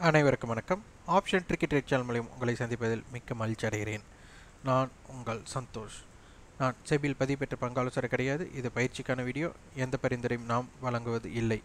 அனைவருக்கும் வணக்கம் option ட்ரிக்கெட் rate channel மூலியம் உங்களை சந்திப்பதில் மிக்க மகிழ்ச்சி அடைகிறேன் நான் உங்கள் சந்தோஷ் நான் செபியில் பதிவு பெற்ற பங்காலோசரை கிடையாது இது பயிற்சிக்கான வீடியோ எந்த பரிந்துரையும் நாம் வழங்குவது இல்லை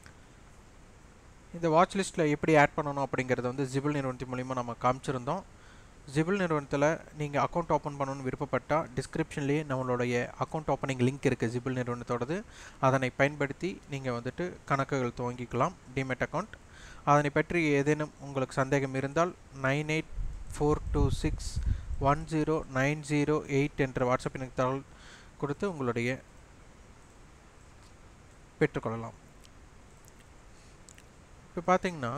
இந்த வாட்ச் லிஸ்ட்டில் எப்படி ஆட் பண்ணணும் அப்படிங்கிறத வந்து ஜிபிள் நிறுவனத்தின் மூலிமா நம்ம காமிச்சிருந்தோம் ஜிபிள் நிறுவனத்தில் நீங்கள் அக்கௌண்ட் ஓப்பன் பண்ணணும்னு விருப்பப்பட்டால் டிஸ்கிரிப்ஷன்லேயே நம்மளுடைய அக்கௌண்ட் ஓப்பனிங் லிங்க் இருக்குது ஜிபிள் நிறுவனத்தோடது அதனை பயன்படுத்தி நீங்கள் வந்துட்டு கணக்குகள் துவங்கிக்கலாம் டிமெட் அக்கௌண்ட் அதனை பற்றி ஏதேனும் உங்களுக்கு சந்தேகம் இருந்தால் nine eight four two six one zero nine zero eight என்ற வாட்ஸ்அப் எனக்கு தகவல் கொடுத்து உங்களுடைய பெற்றுக்கொள்ளலாம் இப்போ பார்த்தீங்கன்னா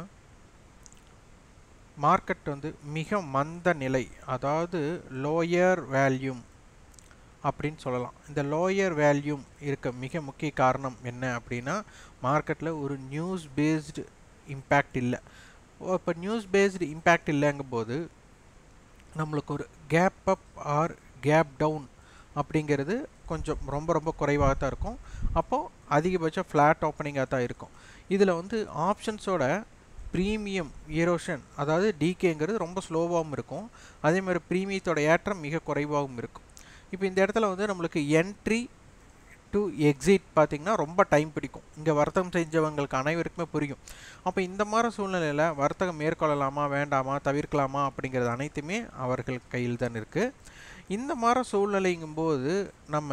மார்க்கெட் வந்து மிக மந்த நிலை அதாவது லோயர் வேல்யூம் அப்படின்னு சொல்லலாம் இந்த லோயர் வேல்யூம் இருக்க மிக முக்கிய காரணம் என்ன அப்படின்னா மார்க்கெட்டில் ஒரு நியூஸ் பேஸ்டு இம்பேக்ட் இல்லை இப்போ நியூஸ் பேஸ்டு இம்பேக்ட் இல்லைங்கும் போது நம்மளுக்கு ஒரு gap up or gap down அப்படிங்கிறது கொஞ்சம் ரொம்ப ரொம்ப குறைவாக தான் இருக்கும் அப்போது அதிகபட்சம் ஃப்ளாட் ஓப்பனிங்காக தான் இருக்கும் இதில் வந்து ஆப்ஷன்ஸோட ப்ரீமியம் ஈரோஷன் அதாவது டிகேங்கிறது ரொம்ப ஸ்லோவாகவும் இருக்கும் அதே மாதிரி ப்ரீமியத்தோட ஏற்றம் மிக குறைவாகவும் இருக்கும் இப்போ இந்த இடத்துல வந்து நம்மளுக்கு என்ட்ரி டு எக்ஸிட் பார்த்திங்கன்னா ரொம்ப டைம் பிடிக்கும் இங்கே வர்த்தகம் செஞ்சவங்களுக்கு அனைவருக்குமே புரியும் அப்போ இந்த மாதிரி சூழ்நிலையில் வர்த்தகம் மேற்கொள்ளலாமா வேண்டாமா தவிர்க்கலாமா அப்படிங்கிறது அனைத்துமே அவர்கள் கையில் தான் இருக்குது இந்த மாதிரி சூழ்நிலைங்கும்போது நம்ம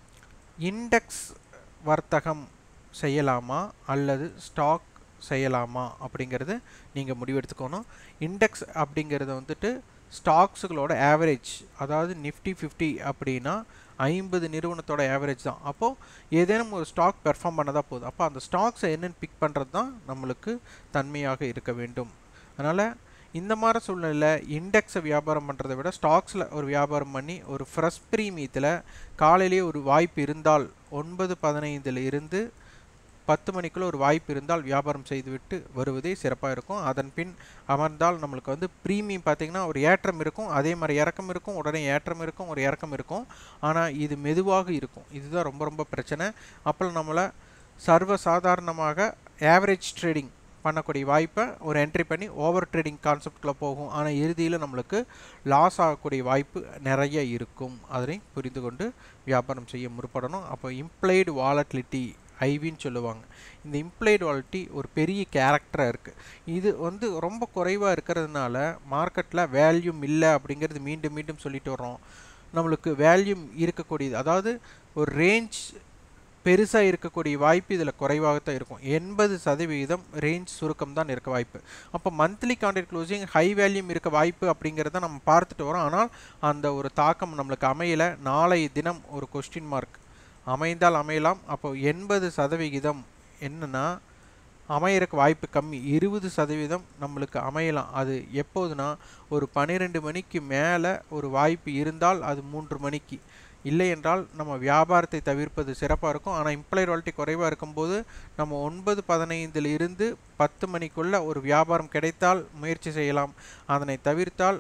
இண்டெக்ஸ் வர்த்தகம் செய்யலாமா அல்லது ஸ்டாக் செய்யலாமா அப்படிங்கிறது நீங்கள் முடிவெடுத்துக்கணும் இண்டெக்ஸ் அப்படிங்கிறது வந்துட்டு ஸ்டாக்ஸுகளோட ஆவரேஜ் அதாவது நிஃப்டி ஃபிஃப்டி அப்படின்னா ஐம்பது நிறுவனத்தோட ஆவரேஜ் தான் அப்போது ஏதேனும் ஒரு ஸ்டாக் பெர்ஃபார்ம் பண்ணதாக போகுது அப்போ அந்த ஸ்டாக்ஸை என்னென்னு பிக் பண்ணுறது தான் நம்மளுக்கு தன்மையாக இருக்க வேண்டும் அதனால் இந்த மாதிரி சூழ்நிலையில் இண்டெக்ஸை வியாபாரம் பண்ணுறதை விட ஸ்டாக்ஸில் ஒரு வியாபாரம் பண்ணி ஒரு ஃப்ரெஷ் ப்ரீமியத்தில் காலையிலேயே ஒரு வாய்ப்பு இருந்தால் ஒன்பது பதினைந்தில் இருந்து பத்து மணிக்குள்ளே ஒரு வாய்ப்பு இருந்தால் வியாபாரம் செய்துவிட்டு வருவதே சிறப்பாக இருக்கும் அதன் பின் அமர்ந்தால் நம்மளுக்கு வந்து ப்ரீமியம் பார்த்திங்கன்னா ஒரு ஏற்றம் இருக்கும் அதே மாதிரி இறக்கம் இருக்கும் உடனே ஏற்றம் இருக்கும் ஒரு இறக்கம் இருக்கும் ஆனால் இது மெதுவாக இருக்கும் இதுதான் ரொம்ப ரொம்ப பிரச்சனை அப்போ நம்மளை சர்வ சாதாரணமாக ஆவரேஜ் ட்ரேடிங் பண்ணக்கூடிய வாய்ப்பை ஒரு என்ட்ரி பண்ணி ஓவர் ட்ரேடிங் கான்செப்டில் போகும் ஆனால் இறுதியில் நம்மளுக்கு லாஸ் ஆகக்கூடிய வாய்ப்பு நிறைய இருக்கும் அதனை புரிந்து கொண்டு வியாபாரம் செய்ய முற்படணும் அப்போ இம்ப்ளைடு வாலட்டிலிட்டி ஐவின்னு சொல்லுவாங்க இந்த இம்ப்ளைடு வாலிட்டி ஒரு பெரிய கேரக்டராக இருக்குது இது வந்து ரொம்ப குறைவாக இருக்கிறதுனால மார்க்கெட்டில் வேல்யூம் இல்லை அப்படிங்கிறது மீண்டும் மீண்டும் சொல்லிட்டு வரோம் நம்மளுக்கு வேல்யூம் இருக்கக்கூடியது அதாவது ஒரு ரேஞ்ச் பெருசாக இருக்கக்கூடிய வாய்ப்பு இதில் குறைவாகத்தான் இருக்கும் எண்பது சதவிகிதம் ரேஞ்ச் சுருக்கம் தான் இருக்க வாய்ப்பு அப்போ மந்த்லி கான்ட்ராக்ட் க்ளோசிங் ஹை வேல்யூம் இருக்க வாய்ப்பு அப்படிங்கிறத நம்ம பார்த்துட்டு வரோம் ஆனால் அந்த ஒரு தாக்கம் நம்மளுக்கு அமையலை நாளைய தினம் ஒரு கொஸ்டின் மார்க் அமைந்தால் அமையலாம் அப்போ எண்பது சதவிகிதம் என்னன்னா அமையறக்கு வாய்ப்பு கம்மி இருபது சதவீதம் நம்மளுக்கு அமையலாம் அது எப்போதுனா ஒரு பன்னிரெண்டு மணிக்கு மேலே ஒரு வாய்ப்பு இருந்தால் அது மூன்று மணிக்கு இல்லை என்றால் நம்ம வியாபாரத்தை தவிர்ப்பது சிறப்பாக இருக்கும் ஆனால் இம்ப்ளாயர் வாலிட்டி குறைவாக இருக்கும்போது நம்ம ஒன்பது பதினைந்தில் இருந்து பத்து மணிக்குள்ளே ஒரு வியாபாரம் கிடைத்தால் முயற்சி செய்யலாம் அதனை தவிர்த்தால்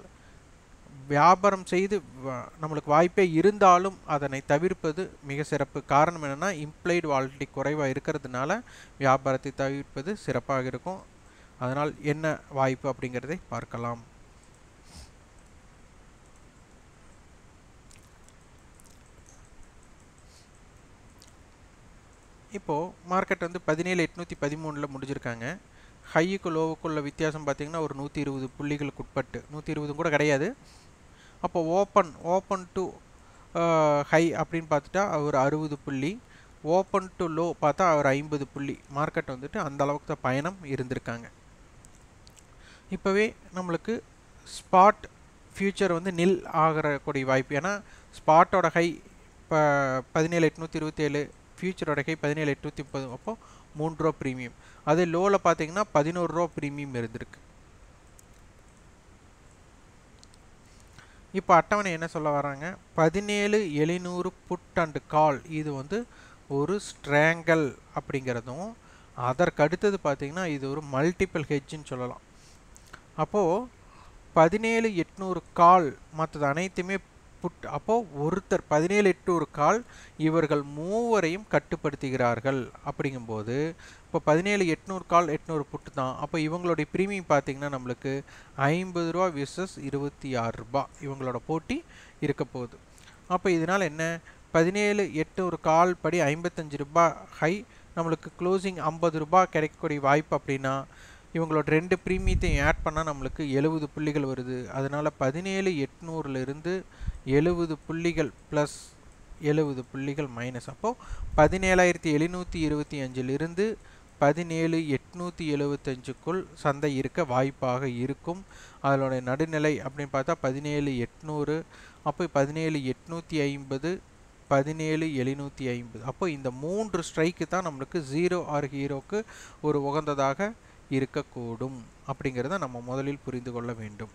வியாபாரம் செய்து நம்மளுக்கு வாய்ப்பே இருந்தாலும் அதனை தவிர்ப்பது மிக சிறப்பு காரணம் என்னென்னா இம்ப்ளைடு வாலிட்டி குறைவாக இருக்கிறதுனால வியாபாரத்தை தவிர்ப்பது சிறப்பாக இருக்கும் அதனால் என்ன வாய்ப்பு அப்படிங்கிறதை பார்க்கலாம் இப்போது மார்க்கெட் வந்து பதினேழு எட்நூற்றி பதிமூணில் முடிஞ்சிருக்காங்க ஹையுக்கு லோவுக்குள்ள வித்தியாசம் பார்த்திங்கன்னா ஒரு நூற்றி இருபது புள்ளிகளுக்கு உட்பட்டு நூற்றி இருபதும் கூட கிடையாது அப்போ ஓப்பன் ஓப்பன் டு ஹை அப்படின்னு பார்த்துட்டா ஒரு அறுபது புள்ளி ஓப்பன் டு லோ பார்த்தா ஒரு ஐம்பது புள்ளி மார்க்கெட் வந்துட்டு அந்த அளவுக்கு தான் பயணம் இருந்திருக்காங்க இப்போவே நம்மளுக்கு ஸ்பாட் ஃப்யூச்சர் வந்து நில் ஆகிறக்கூடிய வாய்ப்பு ஏன்னா ஸ்பாட்டோட ஹை இப்போ பதினேழு எட்நூற்றி இருபத்தேழு ஃப்யூச்சரோட ஹை பதினேழு எட்நூற்றி முப்பது அப்போது மூன்று ரூபா ப்ரீமியம் அதே லோவில் பார்த்தீங்கன்னா பதினோரு ரூபா ப்ரீமியம் இருந்திருக்கு இப்போ அட்டவணை என்ன சொல்ல வராங்க பதினேழு எழுநூறு புட் அண்டு கால் இது வந்து ஒரு ஸ்ட்ராங்கல் அப்படிங்கிறதும் அதற்கு அடுத்தது பார்த்திங்கன்னா இது ஒரு மல்டிபிள் ஹெட்ஜுன்னு சொல்லலாம் அப்போது பதினேழு எட்நூறு கால் மற்றது அனைத்துமே புட் அப்போது ஒருத்தர் பதினேழு எட்நூறு கால் இவர்கள் மூவரையும் கட்டுப்படுத்துகிறார்கள் அப்படிங்கும்போது இப்போ பதினேழு எட்நூறு கால் எட்நூறு புட்டு தான் அப்போ இவங்களுடைய ப்ரீமியம் பார்த்தீங்கன்னா நம்மளுக்கு ஐம்பது ரூபா விசஸ் இருபத்தி ஆறு ரூபா இவங்களோட போட்டி இருக்க போகுது அப்போ இதனால் என்ன பதினேழு எட்நூறு கால் படி ஐம்பத்தஞ்சு ரூபாய் ஹை நம்மளுக்கு க்ளோசிங் ஐம்பது ரூபாய் கிடைக்கக்கூடிய வாய்ப்பு அப்படின்னா இவங்களோட ரெண்டு ப்ரீமியத்தையும் ஆட் பண்ணால் நம்மளுக்கு எழுபது புள்ளிகள் வருது அதனால் பதினேழு எட்நூறுலேருந்து எழுபது புள்ளிகள் ப்ளஸ் எழுபது புள்ளிகள் மைனஸ் அப்போது பதினேழாயிரத்தி எழுநூற்றி இருபத்தி அஞ்சிலிருந்து பதினேழு எட்நூற்றி எழுபத்தஞ்சுக்குள் சந்தை இருக்க வாய்ப்பாக இருக்கும் அதனுடைய நடுநிலை அப்படின்னு பார்த்தா பதினேழு எட்நூறு அப்போ பதினேழு எட்நூற்றி ஐம்பது பதினேழு எழுநூற்றி ஐம்பது அப்போ இந்த மூன்று ஸ்ட்ரைக்கு தான் நம்மளுக்கு ஜீரோ ஆர் ஹீரோக்கு ஒரு உகந்ததாக இருக்கக்கூடும் அப்படிங்கிறத நம்ம முதலில் புரிந்து கொள்ள வேண்டும்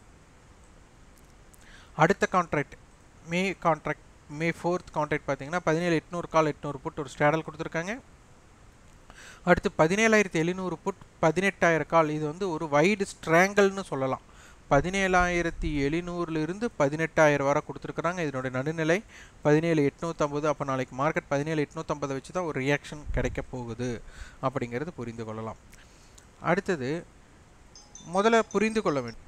அடுத்த contract May contract May fourth contract பார்த்தீங்கன்னா பதினேழு எட்நூறு கால் எட்நூறு புட் ஒரு ஸ்டேடல் கொடுத்துருக்காங்க அடுத்து பதினேழாயிரத்தி எழுநூறு புட் பதினெட்டாயிரம் கால் இது வந்து ஒரு வைடு ஸ்ட்ராங்கல்னு சொல்லலாம் பதினேழாயிரத்தி எழுநூறுலேருந்து பதினெட்டாயிரம் வரை கொடுத்துருக்குறாங்க இதனுடைய நடுநிலை பதினேழு எட்நூற்றம்பது அப்போ நாளைக்கு மார்க்கெட் பதினேழு எட்நூற்றம்பதை வச்சு தான் ஒரு ரியாக்ஷன் கிடைக்க போகுது அப்படிங்கிறது புரிந்து கொள்ளலாம் அடுத்தது முதல்ல புரிந்து கொள்ள வேண்டும்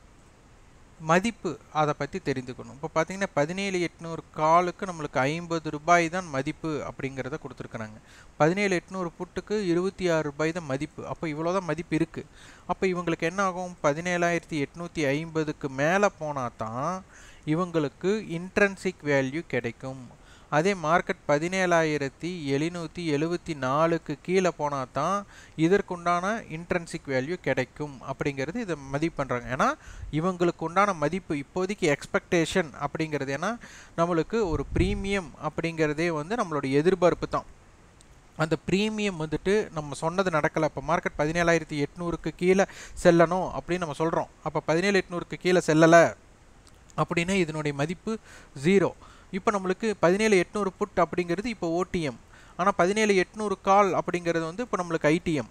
மதிப்பு அதை பற்றி தெரிந்துக்கணும் இப்போ பார்த்தீங்கன்னா பதினேழு எட்நூறு காலுக்கு நம்மளுக்கு ஐம்பது ரூபாய் தான் மதிப்பு அப்படிங்கிறத கொடுத்துருக்குறாங்க பதினேழு எட்நூறு புட்டுக்கு இருபத்தி ஆறு ரூபாய் தான் மதிப்பு அப்போ இவ்வளோ தான் மதிப்பு இருக்குது அப்போ இவங்களுக்கு என்ன ஆகும் பதினேழாயிரத்தி எட்நூற்றி ஐம்பதுக்கு மேலே போனால் தான் இவங்களுக்கு இன்ட்ரன்சிக் வேல்யூ கிடைக்கும் அதே மார்க்கெட் பதினேழாயிரத்தி எழுநூற்றி எழுபத்தி நாலுக்கு கீழே போனால் தான் இதற்குண்டான இன்ட்ரன்சிக் வேல்யூ கிடைக்கும் அப்படிங்கிறது இதை மதிப்பு பண்ணுறாங்க ஏன்னா இவங்களுக்கு உண்டான மதிப்பு இப்போதைக்கு எக்ஸ்பெக்டேஷன் அப்படிங்கிறது ஏன்னா நம்மளுக்கு ஒரு ப்ரீமியம் அப்படிங்கிறதே வந்து நம்மளோட எதிர்பார்ப்பு தான் அந்த ப்ரீமியம் வந்துட்டு நம்ம சொன்னது நடக்கலை இப்போ மார்க்கெட் பதினேழாயிரத்தி எட்நூறுக்கு கீழே செல்லணும் அப்படின்னு நம்ம சொல்கிறோம் அப்போ பதினேழு எட்நூறுக்கு கீழே செல்லலை அப்படின்னா இதனுடைய மதிப்பு ஜீரோ இப்போ நம்மளுக்கு பதினேழு எட்நூறு புட் அப்படிங்கிறது இப்போ ஓடிஎம் ஆனால் பதினேழு எட்நூறு கால் அப்படிங்கிறது வந்து இப்போ நம்மளுக்கு ஐடிஎம்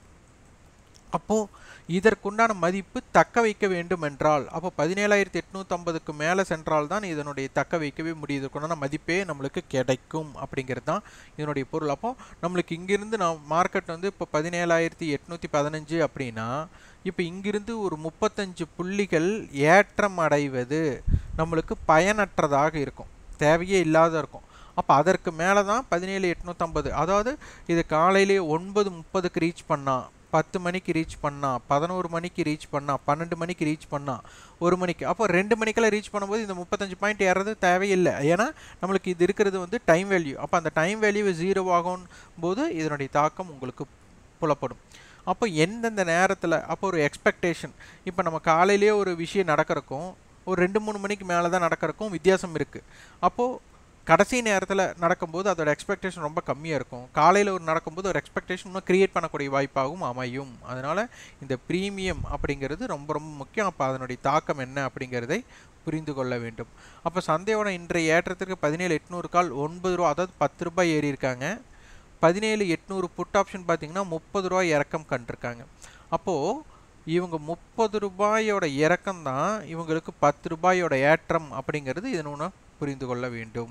அப்போது இதற்குண்டான மதிப்பு தக்க வைக்க வேண்டும் என்றால் அப்போ பதினேழாயிரத்தி எட்நூற்றம்பதுக்கு மேலே சென்றால் தான் இதனுடைய தக்க வைக்கவே முடியுது இதுக்குண்டான மதிப்பே நம்மளுக்கு கிடைக்கும் அப்படிங்கிறது தான் இதனுடைய பொருள் அப்போ நம்மளுக்கு இங்கிருந்து நான் மார்க்கெட் வந்து இப்போ பதினேழாயிரத்தி எட்நூற்றி பதினஞ்சு அப்படின்னா இப்போ இங்கிருந்து ஒரு முப்பத்தஞ்சு புள்ளிகள் ஏற்றம் அடைவது நம்மளுக்கு பயனற்றதாக இருக்கும் தேவையே இல்லாத இருக்கும் அப்போ அதற்கு மேலே தான் பதினேழு எட்நூற்றம்பது அதாவது இது காலையிலே ஒன்பது முப்பதுக்கு ரீச் பண்ணால் பத்து மணிக்கு ரீச் பண்ணா பதினோரு மணிக்கு ரீச் பண்ணா பன்னெண்டு மணிக்கு ரீச் பண்ணா ஒரு மணிக்கு அப்போ ரெண்டு மணிக்கெல்லாம் ரீச் பண்ணும்போது இந்த முப்பத்தஞ்சு பாயிண்ட் ஏறது தேவையில்லை ஏன்னா நம்மளுக்கு இது இருக்கிறது வந்து டைம் வேல்யூ அப்போ அந்த டைம் வேல்யூ ஜீரோ ஆகும் போது இதனுடைய தாக்கம் உங்களுக்கு புலப்படும் அப்போ எந்தெந்த நேரத்தில் அப்போ ஒரு எக்ஸ்பெக்டேஷன் இப்போ நம்ம காலையிலேயே ஒரு விஷயம் நடக்கிறக்கும் ஒரு ரெண்டு மூணு மணிக்கு மேலே தான் நடக்கிறக்கும் வித்தியாசம் இருக்குது அப்போது கடைசி நேரத்தில் நடக்கும்போது அதோட எக்ஸ்பெக்டேஷன் ரொம்ப கம்மியாக இருக்கும் காலையில் ஒரு நடக்கும்போது ஒரு எக்ஸ்பெக்டேஷன் இன்னும் க்ரியேட் பண்ணக்கூடிய வாய்ப்பாகவும் அமையும் அதனால் இந்த ப்ரீமியம் அப்படிங்கிறது ரொம்ப ரொம்ப முக்கியம் அப்போ அதனுடைய தாக்கம் என்ன அப்படிங்கிறதை புரிந்து கொள்ள வேண்டும் அப்போ சந்தையோட இன்றைய ஏற்றத்திற்கு பதினேழு எட்நூறு கால் ஒன்பது ரூபா அதாவது பத்து ரூபாய் ஏறி இருக்காங்க பதினேழு எட்நூறு புட் ஆப்ஷன் பார்த்தீங்கன்னா முப்பது ரூபாய் இறக்கம் கண்டிருக்காங்க அப்போது இவங்க முப்பது ரூபாயோட இறக்கம் தான் இவங்களுக்கு பத்து ரூபாயோட ஏற்றம் அப்படிங்கிறது இதனொன்று புரிந்து கொள்ள வேண்டும்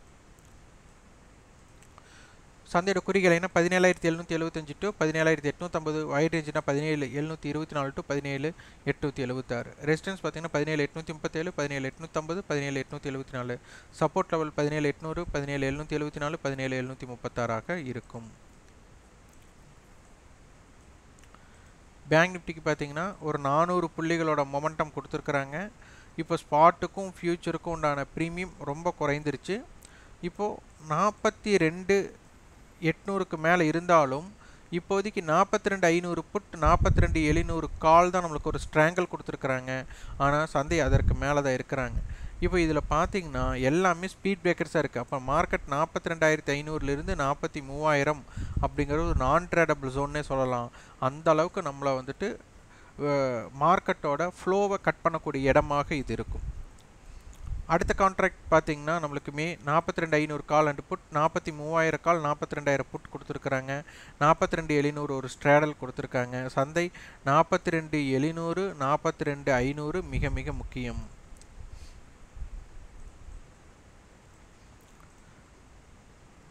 சந்தையோட குறிகள் என்ன பதினேழாயிரத்தி எழுநூற்றி எழுபத்தஞ்சு டு பதினேழாயிரத்தி எட்நூற்றம்பது வைட் ரேஞ்சுனா பதினேழு எழுநூற்றி இருபத்தி நாலு டு பதினேழு எட்நூற்றி எழுபத்தாறு ரெசிஸ்டன்ஸ் பார்த்தீங்கன்னா பதினேழு எட்நூற்றி முப்பத்தேழு பதினேழு எட்நூற்றம்பது பதினேழு எட்நூற்றி எழுபத்தி நாலு சப்போர்ட் லெவல் பதினேழு எட்நூறு பதினேழு எழுநூற்றி எழுபத்தி நாலு பதினேழு எழுநூற்றி முப்பத்தாறாக இருக்கும் பேங்க் நிஃப்டிக்கு பார்த்தீங்கன்னா ஒரு நானூறு புள்ளிகளோட மொமெண்டம் கொடுத்துருக்குறாங்க இப்போ ஸ்பாட்டுக்கும் ஃப்யூச்சருக்கும் உண்டான ப்ரீமியம் ரொம்ப குறைந்துருச்சு இப்போது நாற்பத்தி ரெண்டு எட்நூறுக்கு மேலே இருந்தாலும் இப்போதைக்கு நாற்பத்தி ரெண்டு ஐநூறு புட் நாற்பத்தி ரெண்டு எழுநூறு கால் தான் நம்மளுக்கு ஒரு ஸ்ட்ராங்கல் கொடுத்துருக்குறாங்க ஆனால் சந்தை அதற்கு மேலே தான் இருக்கிறாங்க இப்போ இதில் பார்த்தீங்கன்னா எல்லாமே ஸ்பீட் பிரேக்கர்ஸாக இருக்குது அப்போ மார்க்கெட் நாற்பத்தி ரெண்டாயிரத்தி ஐநூறுலேருந்து நாற்பத்தி மூவாயிரம் அப்படிங்கிற ஒரு நான் ட்ரேடபிள் ஜோன்னே சொல்லலாம் அந்த அளவுக்கு நம்மளை வந்துட்டு மார்க்கெட்டோட ஃப்ளோவை கட் பண்ணக்கூடிய இடமாக இது இருக்கும் அடுத்த கான்ட்ராக்ட் பார்த்தீங்கன்னா நம்மளுக்கு மே நாற்பத்தி ரெண்டு ஐநூறு கால் அண்டு புட் நாற்பத்தி மூவாயிரம் கால் நாற்பத்தி ரெண்டாயிரம் புட் கொடுத்துருக்குறாங்க நாற்பத்தி ரெண்டு எழுநூறு ஒரு ஸ்ட்ரேடல் கொடுத்துருக்காங்க சந்தை நாற்பத்தி ரெண்டு எழுநூறு நாற்பத்தி ரெண்டு ஐநூறு மிக மிக முக்கியம்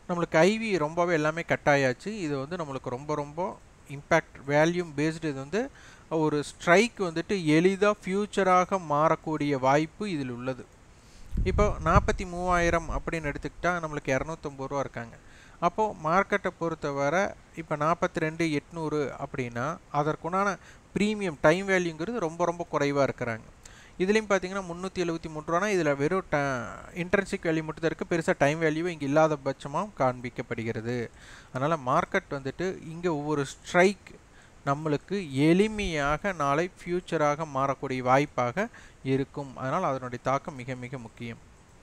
நம்மளுக்கு ஐவி ரொம்பவே எல்லாமே கட் ஆயாச்சு இது வந்து நம்மளுக்கு ரொம்ப ரொம்ப இம்பேக்ட் வேல்யூம் பேஸ்டு இது வந்து ஒரு ஸ்ட்ரைக் வந்துட்டு எளிதாக ஃப்யூச்சராக மாறக்கூடிய வாய்ப்பு இதில் உள்ளது இப்போ நாற்பத்தி மூவாயிரம் அப்படின்னு எடுத்துக்கிட்டால் நம்மளுக்கு இரநூத்தொம்பது ரூபா இருக்காங்க அப்போது மார்க்கெட்டை பொறுத்தவரை இப்போ நாற்பத்தி ரெண்டு எட்நூறு அப்படின்னா அதற்குண்டான ப்ரீமியம் டைம் வேல்யூங்கிறது ரொம்ப ரொம்ப குறைவாக இருக்கிறாங்க இதுலேயும் பார்த்தீங்கன்னா முந்நூற்றி எழுபத்தி மூணு ரூபானா இதில் வெறும் ட இன்ட்ரென்சிக் வேல்யூ மட்டும் தான் இருக்குது பெருசாக டைம் வேல்யூ இங்கே இல்லாத பட்சமாக காண்பிக்கப்படுகிறது அதனால் மார்க்கெட் வந்துட்டு இங்கே ஒவ்வொரு ஸ்ட்ரைக் நம்மளுக்கு எளிமையாக நாளை ஃப்யூச்சராக மாறக்கூடிய வாய்ப்பாக இருக்கும் அதனால் அதனுடைய தாக்கம் மிக மிக முக்கியம்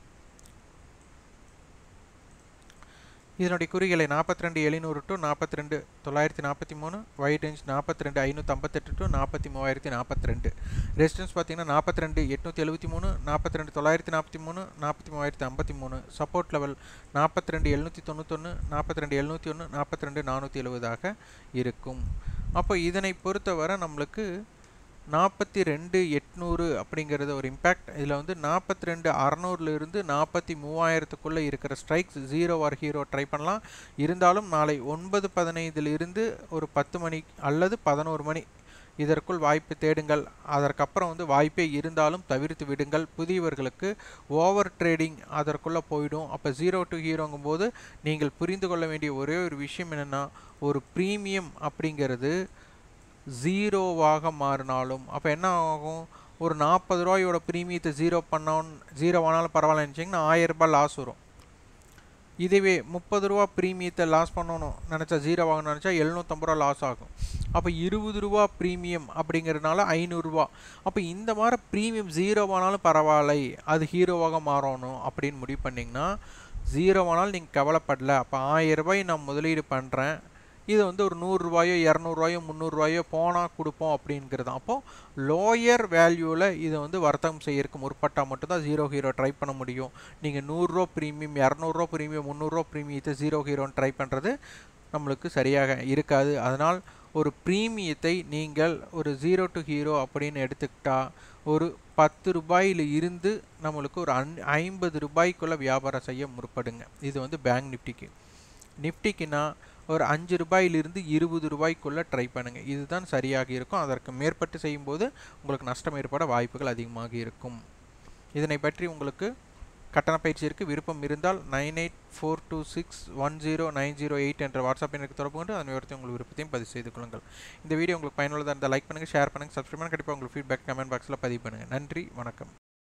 இதனுடைய குறிகளை நாற்பத்தி ரெண்டு எழுநூறு டு நாற்பத்தி ரெண்டு தொள்ளாயிரத்தி நாற்பத்தி மூணு வைட் ரேஞ்ச் நாற்பத்தி ரெண்டு ஐநூற்றி ஐம்பத்தெட்டு டு நாற்பத்தி மூவாயிரத்தி நாற்பத்தி ரெண்டு ரெசிஸ்டன்ஸ் பார்த்தீங்கன்னா நாற்பத்தி ரெண்டு எட்நூற்றி எழுபத்தி மூணு நாற்பத்தி ரெண்டு தொள்ளாயிரத்தி நாற்பத்தி மூணு நாற்பத்தி மூவாயிரத்தி ஐம்பத்தி மூணு சப்போர்ட் லெவல் நாற்பத்தி ரெண்டு எழுநூற்றி தொண்ணூத்தொன்று நாற்பத்தி ரெண்டு எழுநூற்றி ஒன்று நாற்பத்தி ரெண்டு நானூற்றி எழுபதாக இருக்கும் அப்போ இதனை பொறுத்தவரை நம்மளுக்கு நாற்பத்தி ரெண்டு எட்நூறு அப்படிங்கிறது ஒரு இம்பேக்ட் இதில் வந்து நாற்பத்தி ரெண்டு அறநூறுலேருந்து நாற்பத்தி மூவாயிரத்துக்குள்ளே இருக்கிற strikes zero or hero try பண்ணலாம் இருந்தாலும் நாளை ஒன்பது பதினைந்திலிருந்து ஒரு பத்து மணி அல்லது பதினோரு மணி இதற்குள் வாய்ப்பு தேடுங்கள் அதற்கப்புறம் வந்து வாய்ப்பே இருந்தாலும் தவிர்த்து விடுங்கள் புதியவர்களுக்கு ஓவர் ட்ரேடிங் அதற்குள்ளே போயிடும் அப்போ ஜீரோ டு ஹீரோங்கும் போது நீங்கள் புரிந்து கொள்ள வேண்டிய ஒரே ஒரு விஷயம் என்னென்னா ஒரு ப்ரீமியம் அப்படிங்கிறது ஜீரோவாக மாறினாலும் அப்போ என்ன ஆகும் ஒரு நாற்பது ரூபாயோட ப்ரீமியத்தை ஜீரோ பண்ணோன் ஜீரோ ஆனாலும் பரவாயில்ல நினச்சிங்கன்னா ஆயிரம் ரூபாய் லாஸ் வரும் இதுவே முப்பது ரூபா ப்ரீமியத்தை லாஸ் பண்ணணும் நினச்சா ஜீரோ வாங்கணும்னு நினச்சா எழுநூற்றம்பது ரூபா லாஸ் ஆகும் அப்போ இருபது ரூபா ப்ரீமியம் அப்படிங்கிறதுனால ஐநூறுரூவா அப்போ இந்த மாதிரி ப்ரீமியம் ஜீரோவானாலும் பரவாயில்லை அது ஹீரோவாக மாறணும் அப்படின்னு முடிவு பண்ணிங்கன்னா ஜீரோவானாலும் நீங்கள் கவலைப்படல அப்போ ஆயிரம் ரூபாய் நான் முதலீடு பண்ணுறேன் இது வந்து ஒரு நூறுரூவாயோ இரநூறுவாயோ முந்நூறுரூவாயோ போனால் கொடுப்போம் அப்படிங்கிறது அப்போது லோயர் வேல்யூவில் இதை வந்து வர்த்தகம் செய்யறதுக்கு முற்பட்டால் மட்டும்தான் ஜீரோ ஹீரோ ட்ரை பண்ண முடியும் நீங்கள் நூறுரூவா ப்ரீமியம் இரநூறுவா ப்ரீமியம் முந்நூறுரூவா ப்ரீமியத்தை ஜீரோ ஹீரோன்னு ட்ரை பண்ணுறது நம்மளுக்கு சரியாக இருக்காது அதனால் ஒரு ப்ரீமியத்தை நீங்கள் ஒரு ஜீரோ டு ஹீரோ அப்படின்னு எடுத்துக்கிட்டால் ஒரு பத்து ரூபாயில் இருந்து நம்மளுக்கு ஒரு அன் ஐம்பது ரூபாய்க்குள்ளே வியாபாரம் செய்ய முற்படுங்க இது வந்து பேங்க் நிஃப்டிக்கு நிஃப்டிக்குன்னா ஒரு அஞ்சு ரூபாயிலிருந்து இருபது ரூபாய்க்குள்ளே ட்ரை பண்ணுங்கள் இதுதான் சரியாக இருக்கும் அதற்கு மேற்பட்டு செய்யும்போது உங்களுக்கு நஷ்டம் ஏற்பட வாய்ப்புகள் அதிகமாக இருக்கும் இதனை பற்றி உங்களுக்கு கட்டண பயிற்சியிற்கு விருப்பம் இருந்தால் nine eight four two six one zero nine zero eight என்ற வாட்ஸ்அப் எனக்கு தொடர்பு கொண்டு அதன் விவரத்தை உங்கள் விருப்பத்தையும் பதிவு செய்து கொள்ளுங்கள் இந்த வீடியோ உங்களுக்கு பயனுள்ளதாக இருந்தால் லைக் பண்ணுங்கள் ஷேர் பண்ணுங்கள் சப்ஸ்கிரைப் பண்ணுங்கள் கண்டிப்பாக உங்களுக்கு ஃபீட்பேக் கமெண்ட் பாக்ஸில் பதிவு பண்ணுங்கள் நன்றி வணக்கம்